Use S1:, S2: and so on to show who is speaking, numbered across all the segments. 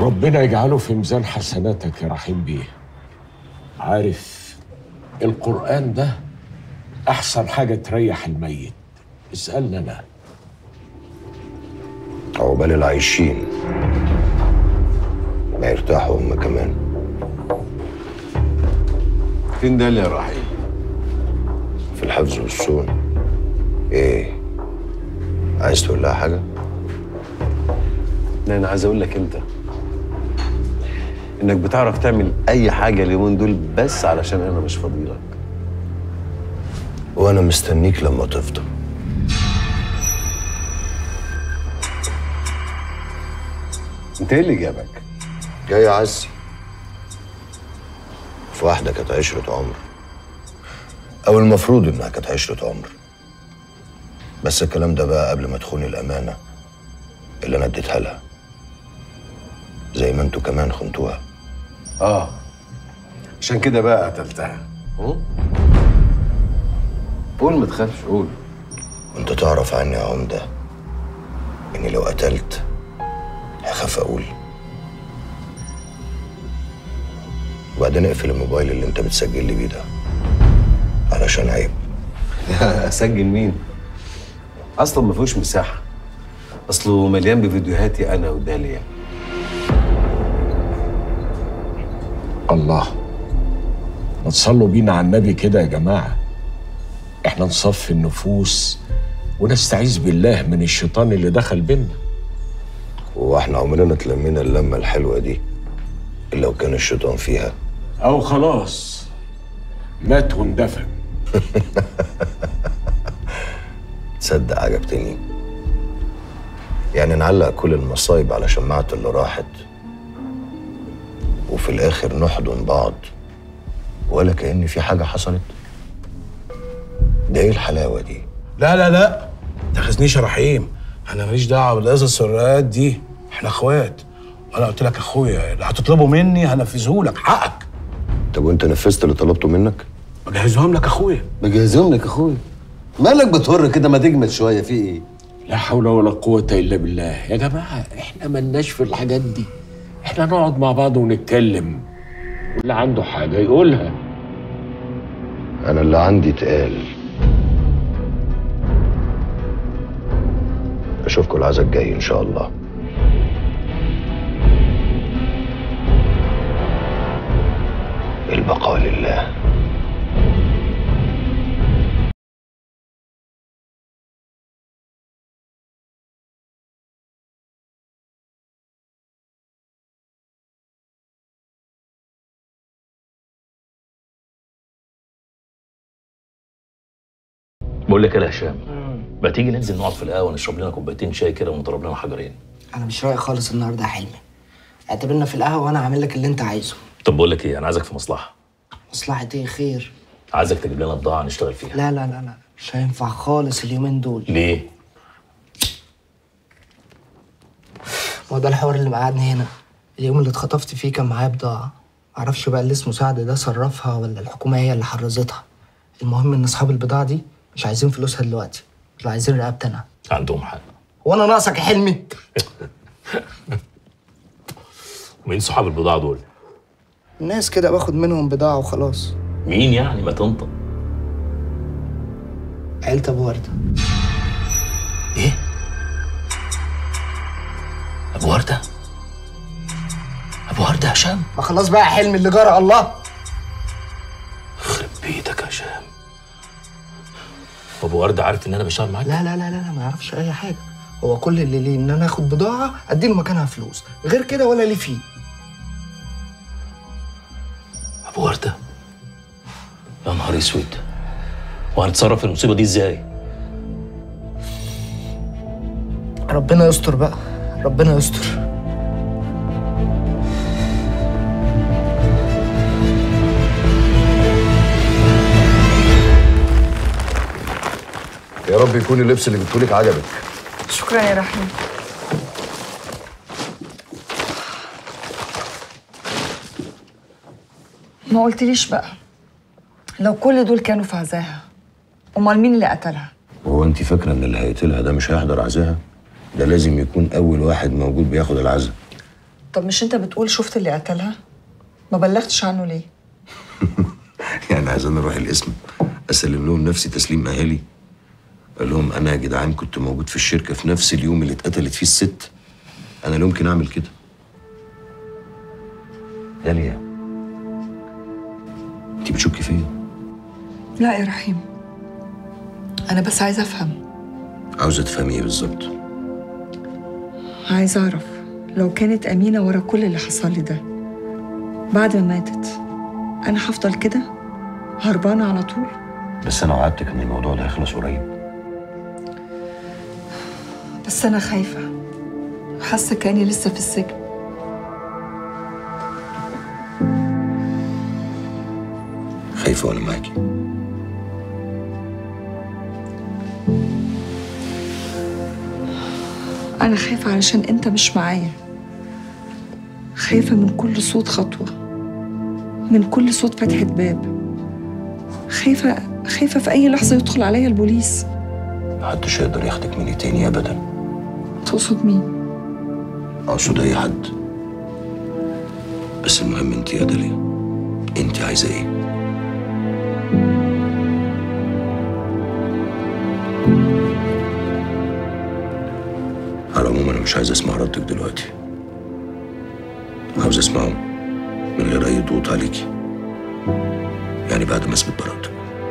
S1: ربنا يجعله في ميزان حسناتك يا رحيم بيه عارف القرآن ده أحسن حاجة تريح الميت اسألنا أنا
S2: عقبال العايشين ما يرتاحوا هم كمان
S3: فين ده يا رحيم
S2: في الحفظ والصون ايه عايز تقول لها حاجه
S3: لا انا عايز اقول لك انت انك بتعرف تعمل اي حاجه اليومين دول بس علشان انا مش فاضيلك
S2: وانا مستنيك لما تفضى
S3: انت ايه اللي جابك
S2: جاي عزي في واحده كانت عشره عمر او المفروض انها كانت عشره عمر بس الكلام ده بقى قبل ما تخوني الامانه اللي انا اديتها لها زي ما انتوا كمان خنتوها
S3: اه عشان كده بقى قتلتها م? قول ما تخافش قول
S2: وانت تعرف عني يا عمده اني لو قتلت هخاف اقول وبعدين اقفل الموبايل اللي انت بتسجل لي بيه ده علشان عيب
S3: اسجل مين اصلا ما فيهوش مساحه اصله مليان بفيديوهاتي انا وداليا
S1: الله ما تصلوا بينا على النبي كده يا جماعة احنا نصفي النفوس ونستعيذ بالله من الشيطان اللي دخل بينا
S2: هو احنا عمرنا اتلمينا اللمه الحلوه دي الا لو كان الشيطان فيها
S1: او خلاص مات واندفن
S2: تصدق عجبتني يعني نعلق كل المصايب على شماعة اللي راحت وفي الآخر نحضن بعض ولا كأن في حاجة حصلت ده ايه الحلاوة دي
S4: لا لا لا تاخذنيش يا رحيم انا ماليش دعوه بالقصص والروايات دي احنا اخوات وانا قلت لك اخويا اللي هتطلبه مني هنفذه لك حقك
S2: طب وانت نفذت اللي طلبته منك
S4: بجهزهم لك اخويا
S3: بجهزهم لك اخويا مالك بتهر كده ما تجمد شويه في ايه
S1: لا حول ولا قوة إلا بالله يا جماعة احنا ملناش في الحاجات دي احنا نقعد مع بعض ونتكلم واللي عنده حاجة يقولها
S2: أنا اللي عندي اتقال أشوفكم العزا الجاي إن شاء الله البقاء لله
S5: بقول لك ايه يا هشام ما تيجي ننزل نقعد في القهوه نشرب لنا كوبايتين شاي كده ونضرب لنا حجرين
S6: انا مش رايق خالص النهارده يا حلمي اعتبرنا في القهوه وانا هعمل لك اللي انت عايزه
S5: طب بقول لك ايه انا عايزك في مصلحه
S6: مصلحه ايه خير
S5: عايزك تجيب لنا بضاعه نشتغل فيها
S6: لا لا لا لا مش هينفع خالص اليومين دول
S5: ليه
S6: ما هو ده الحوار اللي مقعدني هنا اليوم اللي اتخطفت فيه كان معايا بضاعه معرفش بقى اللي اسمه سعد ده صرفها ولا الحكومه هي اللي حرزتها المهم ان اصحاب البضاعه دي مش عايزين فلوسها دلوقتي دول عايزين رقبتي انا
S5: عندهم حق
S6: وانا ناقصك يا حلمي
S5: مين صحاب البضاعه دول
S6: الناس كده باخد منهم بضاعه وخلاص
S5: مين يعني ما تنطق
S6: عيلة ابو ورده
S5: ايه ابو ورده ابو ورده يا هشام
S6: ما خلاص بقى يا حلمي اللي جرى الله
S5: يخرب بيتك يا هشام ابو ورده عارف ان انا بشتغل معاك
S6: لا لا لا لا لا ما يعرفش اي حاجه هو كل اللي ليه ان انا اخد بضاعه اديله مكانها فلوس غير كده ولا ليه فيه
S5: ابو ورده يا نهار اسود وهنتصرف في المصيبه دي ازاي
S6: ربنا يستر بقى ربنا يستر
S2: يا رب يكون اللبس اللي جبتهولك عجبك
S7: شكرا يا رحيم ما قلتليش بقى لو كل دول كانوا في عزاها امال مين اللي قتلها
S2: هو انت فاكره ان اللي هيقتلها ده مش هيحضر عزاها ده لازم يكون اول واحد موجود بياخد العزا
S7: طب مش انت بتقول شفت اللي قتلها ما بلغتش عنه ليه
S2: يعني عايزين اروح القسم اسلم لهم نفسي تسليم اهالي قال لهم انا يا جدعان كنت موجود في الشركه في نفس اليوم اللي اتقتلت فيه الست انا لا يمكن اعمل كده داليا انت بتشكي فيا
S7: لا يا رحيم انا بس عايزه افهم
S2: عاوزه تفهمي ايه بالظبط
S7: عايزه اعرف لو كانت امينه ورا كل اللي حصل لي ده بعد ما ماتت انا هفضل كده هربانه على طول
S2: بس انا وعدتك ان الموضوع ده هيخلص قريب
S7: بس انا خايفه حاسه كاني لسه في السجن
S2: خايفه وانا معاكي
S7: انا خايفه علشان انت مش معايا خايفه من كل صوت خطوه من كل صوت فتحه باب خايفه خايفه في اي لحظه يدخل عليا البوليس
S2: محدش هيقدر ياخدك مني تاني ابدا
S7: تقصد مين
S2: اقصد اي حد بس المهم انت يا داليا انت عايزه ايه على العموم انا مش عايز اسمع ردك دلوقتي عاوز اسمعه من غير اي ضغوط عليكي يعني بعد ما اثبت براءتك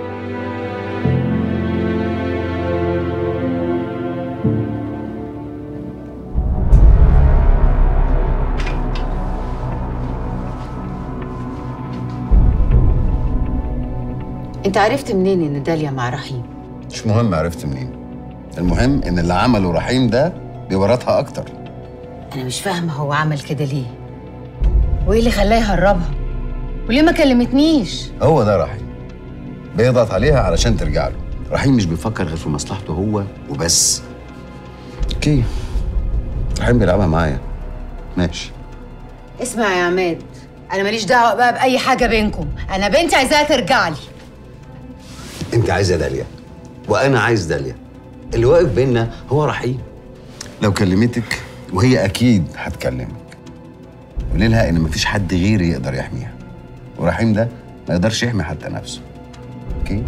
S8: انت عرفت منين ان داليا مع رحيم
S9: مش مهم عرفت منين المهم ان اللي عمله رحيم ده بيورطها اكتر
S8: انا مش فاهمه هو عمل كده ليه وايه اللي خلاه يهربها وليه ما كلمتنيش
S9: هو ده رحيم بيضغط عليها علشان ترجع له رحيم مش بيفكر غير في مصلحته هو وبس اوكي رحيم بيلعبها معايا ماشي
S8: اسمع يا عماد انا ماليش دعوه بقى باي حاجه بينكم انا بنتي عايزاها ترجع لي
S9: انت عايزه داليا وانا عايز داليا اللي واقف بينا هو رحيم لو كلمتك وهي اكيد هتكلمك قولي لها ان مفيش حد غيري يقدر يحميها ورحيم ده ما يقدرش يحمي حتى نفسه اوكي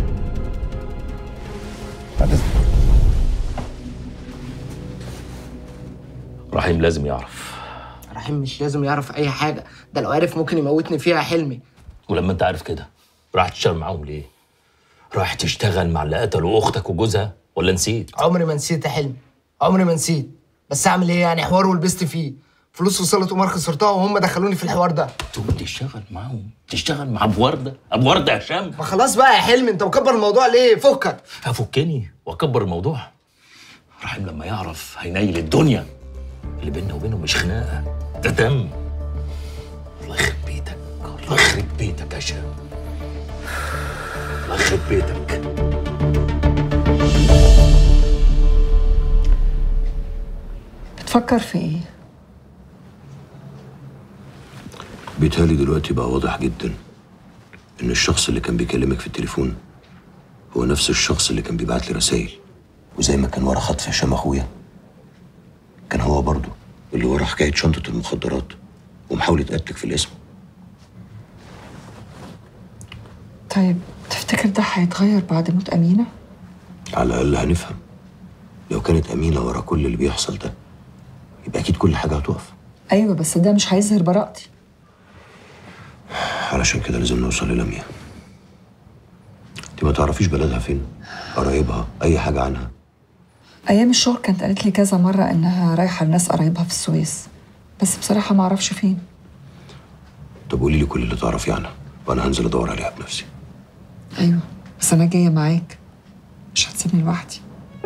S9: بعد اذنك
S5: رحيم لازم يعرف
S6: رحيم مش لازم يعرف اي حاجه ده لو عرف ممكن يموتني فيها حلمي
S5: ولما انت عارف كده راح تشتغل معاهم ليه؟ راح تشتغل مع اللي قتلوا اختك وجوزها ولا نسيت؟
S6: عمري ما نسيت يا حلمي عمري ما نسيت بس اعمل ايه يعني حوار ولبست فيه فلوس وصلت قمار خسرتها وهم دخلوني في الحوار ده
S5: تقوم تشتغل معاهم تشتغل مع ابو ورده ابو ورده يا هشام
S6: ما خلاص بقى يا حلمي انت مكبر الموضوع ليه فكك
S5: هفكني واكبر الموضوع رحيم لما يعرف هينيل الدنيا اللي بيننا وبينه مش خناقه ده دم الله يخرب بيتك الله يخرب بيتك يا هشام الله يخرب بيتك
S7: بتفكر في ايه
S2: بيتهيألي دلوقتي بقى واضح جدا إن الشخص اللي كان بيكلمك في التليفون هو نفس الشخص اللي كان بيبعت لي رسايل وزي ما كان ورا خطف هشام أخويا كان هو برضه اللي ورا حكاية شنطة المخدرات ومحاولة قتلك في الاسم
S7: طيب تفتكر ده هيتغير بعد موت امينه
S2: على الأقل هنفهم لو كانت أمينة ورا كل اللي بيحصل ده يبقى أكيد كل حاجة هتقف
S7: ايوه بس ده مش هيظهر براءتي
S2: علشان كده لازم نوصل للميا انت ما تعرفيش بلدها فين قرايبها أي حاجة عنها
S7: ايام الشغل كانت قالت لي كذا مره انها رايحه لناس قرايبها في السويس بس بصراحه ما اعرفش فين
S2: طب قولي لي كل اللي تعرفيه عنها وأنا هنزل أدور عليها بنفسي
S7: ايوه بس انا جايه معاك مش هتسيبني لوحدي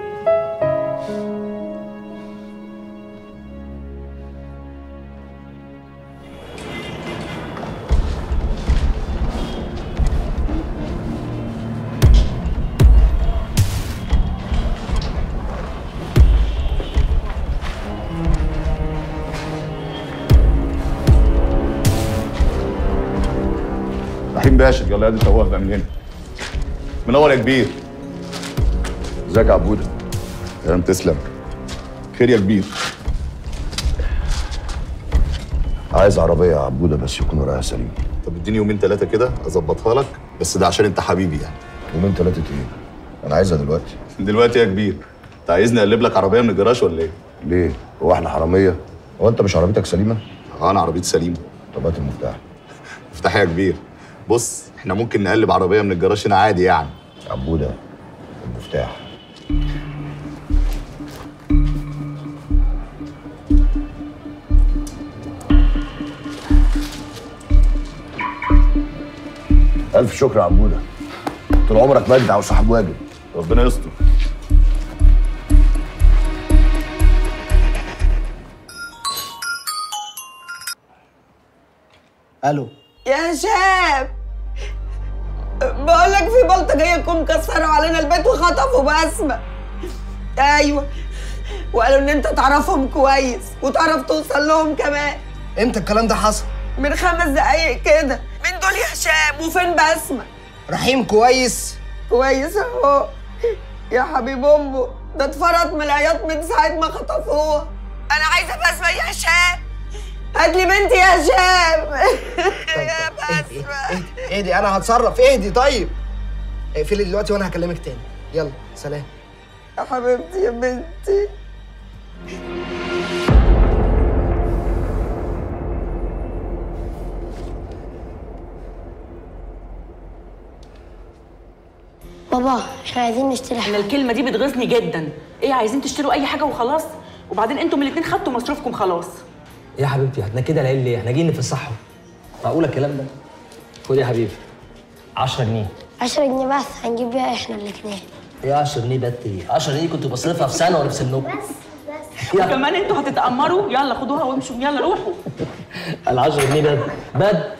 S10: رحيم باشا يلا يا دي توه بقى من هنا منور يا كبير ازيك يا عبوده تمام تسلم خير يا كبير
S2: عايز عربيه يا عبوده بس يكون وراها سليم
S10: طب اديني يومين ثلاثه كده اظبطها لك بس ده عشان انت حبيبي يعني
S2: يومين ثلاثه ايه انا عايزها دلوقتي
S10: دلوقتي يا كبير انت عايزني اقلب لك عربيه من الجراج ولا ايه؟
S2: ليه هو احنا حراميه هو انت مش عربيتك سليمه
S10: اه انا عربيتي سليمه
S2: طب هات المفتاح
S10: افتح يا كبير بص احنا ممكن نقلب عربيه من الجراج هنا عادي يعني
S2: عبوده المفتاح الف شكر يا عبوده طول عمرك مجدع وصاحب واجب
S10: ربنا يستر
S6: الو
S11: يا هشام بقول لك في بلطجيه جم كسروا علينا البيت وخطفوا بسمه ايوه وقالوا ان انت تعرفهم كويس وتعرف توصل لهم كمان
S6: امتى الكلام ده حصل
S11: من خمس دقايق كده مين دول يا هشام وفين بسمه
S6: رحيم كويس
S11: كويس اهو يا حبيب امه ده اتفرط من العياط من ساعه ما خطفوها انا عايزه بسمه يا هشام هات لي بنتي يا هشام يا
S6: اهدي اهدي اهدي انا هتصرف اهدي طيب اقفلي دلوقتي وانا هكلمك تاني يلا سلام
S11: يا حبيبتي يا بنتي
S12: بابا احنا عايزين نشتري
S13: انا الكلمه دي بتغيظني جدا ايه عايزين تشتروا اي حاجه وخلاص وبعدين انتم الاتنين خدتوا مصروفكم خلاص
S14: يا حبيبتي احنا كده العيل ليه؟ احنا جايين نفسحهم معقول الكلام ده؟ خد يا حبيبي 10 جنيه
S12: 10 جنيه بس هنجيب بيها احنا الاثنين
S14: ايه 10 جنيه بت ايه؟ 10 جنيه كنت بصرفها في سنه ولا في سنكم؟
S13: وكمان انتوا هتتامروا يلا خدوها وامشوا يلا روحوا
S14: ال 10 جنيه بد بد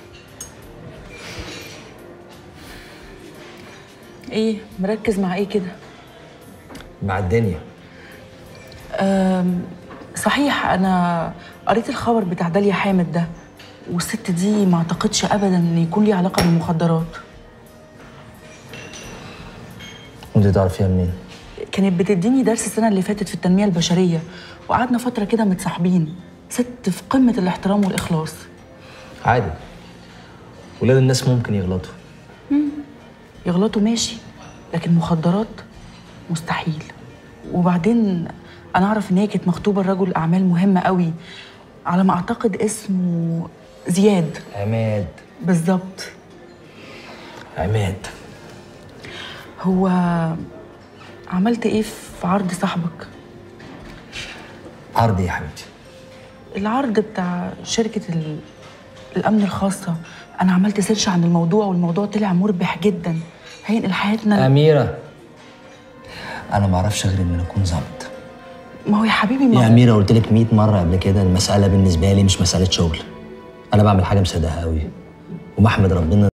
S13: ايه مركز مع ايه كده
S14: مع الدنيا
S13: أم، صحيح انا قريت الخبر بتاع داليا حامد ده والست دي ما اعتقدش ابدا ان يكون لي علاقه بالمخدرات
S14: انت تعرفيها منين؟
S13: كانت بتديني درس السنه اللي فاتت في التنميه البشريه وقعدنا فتره كده متصاحبين ست في قمه الاحترام والاخلاص
S14: عادي ولاد الناس ممكن يغلطوا
S13: يغلطوا ماشي لكن مخدرات مستحيل وبعدين انا اعرف ان هي كانت مخطوبه لرجل اعمال مهم قوي على ما اعتقد اسمه زياد
S14: عماد
S13: بالظبط
S14: عماد
S13: هو عملت ايه في عرض صاحبك
S14: عرض ايه يا حبيبتي؟
S13: العرض بتاع شركه ال... الامن الخاصه انا عملت سيرش عن الموضوع والموضوع طلع مربح جدا هينقل حياتنا
S14: أميرة أنا ما أعرفش غير إن أكون ظابط
S13: ما هو يا حبيبي ما
S14: يا
S13: هو-
S14: أميرة قلت لك 100 مرة قبل كده المسألة بالنسبة لي مش مسألة شغل أنا بعمل حاجة مصدقها قوي وبحمد ربنا